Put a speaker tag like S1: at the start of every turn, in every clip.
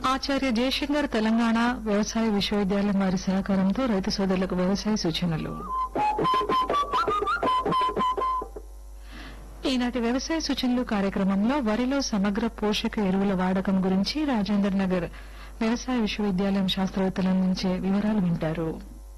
S1: ఆచార్య జయశంకర్ తెలంగాణ వ్యవసాయ విశ్వవిద్యాలయం వారి సహకారంతో రైతు సోదరులకు వ్యవసాయ సూచనలు ఈనాటి వ్యవసాయ సూచనలు కార్యక్రమంలో వరిలో సమగ్ర పోషక ఎరువుల వాడకం గురించి రాజేంద్ర నగర్ వ్యవసాయ విశ్వవిద్యాలయం శాస్త్రవేత్తల అందించే వివరాలు వింటారు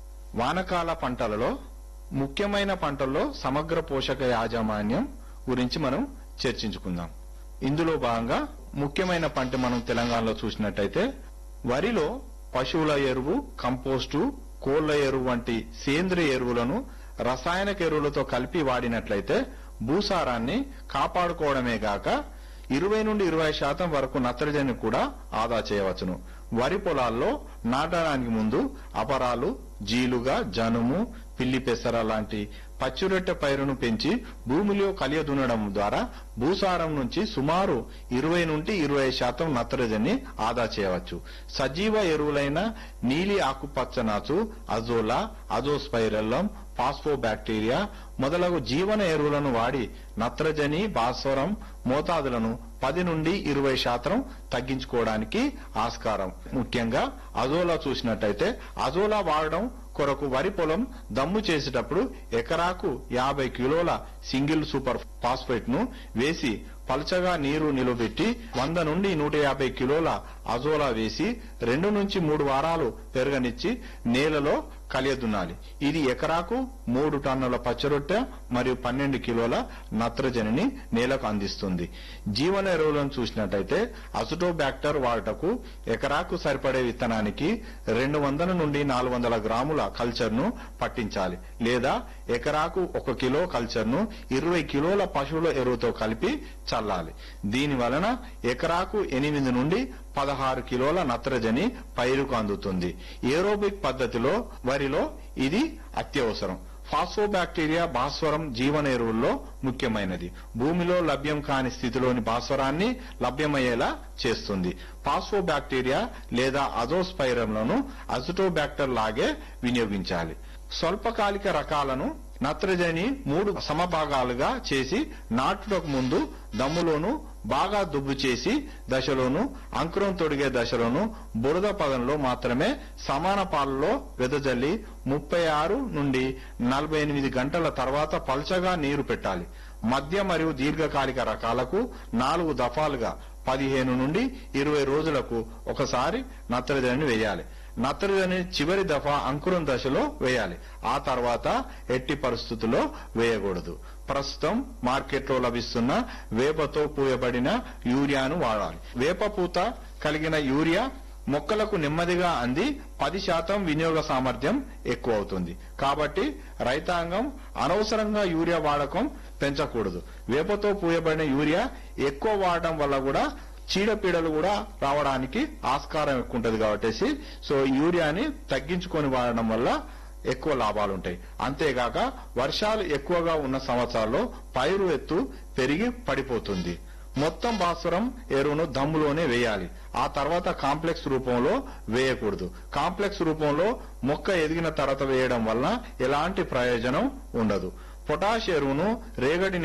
S2: వానకాల పంటలలో ముఖ్యమైన పంటల్లో సమగ్ర పోషక యాజమాన్యం గురించి మనం చర్చించుకుందాం ఇందులో భాగంగా ముఖ్యమైన పంట మనం తెలంగాణలో చూసినట్టయితే వరిలో పశువుల ఎరువు కంపోస్టు కోళ్ల ఎరువు వంటి సేంద్రియ ఎరువులను రసాయనిక ఎరువులతో కలిపి వాడినట్లయితే భూసారాన్ని కాపాడుకోవడమే గాక ఇరవై నుండి ఇరవై శాతం వరకు నత్రజని కూడా ఆదా చేయవచ్చును వరి పొలాల్లో నాటడానికి ముందు అపరాలు జీలుగా జనుము పిల్లి పెసర లాంటి పచ్చిరొట్టె పైరును పెంచి భూమిలో కలియదునడం ద్వారా భూసారం నుంచి సుమారు ఇరవై నుండి ఇరవై శాతం నత్రజని ఆదా చేయవచ్చు సజీవ ఎరువులైన నీలి ఆకుపచ్చ నాచు అజోలా అజోస్పైరల్లం పాస్పోబ్యాక్టీరియా మొదలగు జీవన ఎరువులను వాడి నత్రజని భాస్వరం మోతాదులను పది నుండి ఇరవై శాతం తగ్గించుకోవడానికి ఆస్కారం ముఖ్యంగా అజోలా చూసినట్టయితే అజోలా వాడడం కొరకు వరి పొలం దమ్ము చేసేటప్పుడు ఎకరాకు యాభై కిలోల సింగిల్ సూపర్ ఫాస్ఫేట్ ను వేసి పల్చగా నీరు నిలబెట్టి వంద నుండి నూట యాభై కిలోల అజోలా వేసి రెండు నుంచి మూడు వారాలు పెరగనిచ్చి నేలలో కలియదున్నాలి ఇది ఎకరాకు మూడు టన్నుల పచ్చరొట్టె మరియు పన్నెండు కిలోల నత్రజనిని నేలకు అందిస్తుంది జీవన ఎరువులను చూసినట్టయితే అసిటోబ్యాక్టర్ వాటకు ఎకరాకు సరిపడే విత్తనానికి రెండు వందల నుండి నాలుగు వందల గ్రాముల కల్చర్ ను పట్టించాలి లేదా ఎకరాకు ఒక కిలో కల్చర్ ను ఇరవై కిలోల పశువుల ఎరువుతో కలిపి చల్లాలి దీని వలన ఎకరాకు ఎనిమిది నుండి పదహారు కిలోల నత్రజని పైరుకు అందుతుంది ఏరోబిక్ పద్ధతిలో వరిలో ఇది అత్యవసరం ఫాస్ఫోబాక్టీరియా భాస్వరం జీవన ఎరువుల్లో ముఖ్యమైనది భూమిలో లభ్యం కాని స్థితిలోని భాస్వరాన్ని లభ్యమయ్యేలా చేస్తుంది ఫాస్ఫోబాక్టీరియా లేదా అజోస్పైరంలను అజిటోబాక్టర్ లాగే వినియోగించాలి స్వల్పకాలిక రకాలను నత్రజని మూడు సమభాగాలుగా చేసి నాటుటకు ముందు దమ్ములోను బాగా దుబ్బు చేసి దశలోను అంకురం తొడిగే దశలోను బురద పదంలో మాత్రమే సమాన పాలలో వెదజల్లి ముప్పై ఆరు నుండి నలభై ఎనిమిది గంటల తర్వాత పల్చగా నీరు పెట్టాలి మధ్య మరియు దీర్ఘకాలిక రకాలకు నాలుగు దఫాలుగా పదిహేను నుండి ఇరవై రోజులకు ఒకసారి నత్రజని వేయాలి నత్రజని చివరి దఫా అంకురం దశలో వేయాలి ఆ తర్వాత ఎట్టి పరిస్థితుల్లో వేయకూడదు ప్రస్తుతం మార్కెట్లో లభిస్తున్న వేపతో పూయబడిన యూరియాను వాడాలి వేప పూత కలిగిన యూరియా మొక్కలకు నెమ్మదిగా అంది పది శాతం వినియోగ సామర్థ్యం ఎక్కువ అవుతుంది కాబట్టి రైతాంగం అనవసరంగా యూరియా వాడకం పెంచకూడదు వేపతో పూయబడిన యూరియా ఎక్కువ వాడడం వల్ల కూడా చీడపీడలు కూడా రావడానికి ఆస్కారం ఎక్కువ ఉంటుంది కాబట్టి సో యూరియాని తగ్గించుకొని వాడడం వల్ల ఎక్కువ లాభాలు ఉంటాయి అంతేగాక వర్షాలు ఎక్కువగా ఉన్న సంవత్సరాల్లో పైరు ఎత్తు పెరిగి పడిపోతుంది మొత్తం భాస్వరం ఎరువును దమ్ములోనే వేయాలి ఆ తర్వాత కాంప్లెక్స్ రూపంలో వేయకూడదు కాంప్లెక్స్ రూపంలో మొక్క ఎదిగిన తర్వాత వేయడం వల్ల ఎలాంటి ప్రయోజనం ఉండదు పొటాష్ ఎరువును రేగడి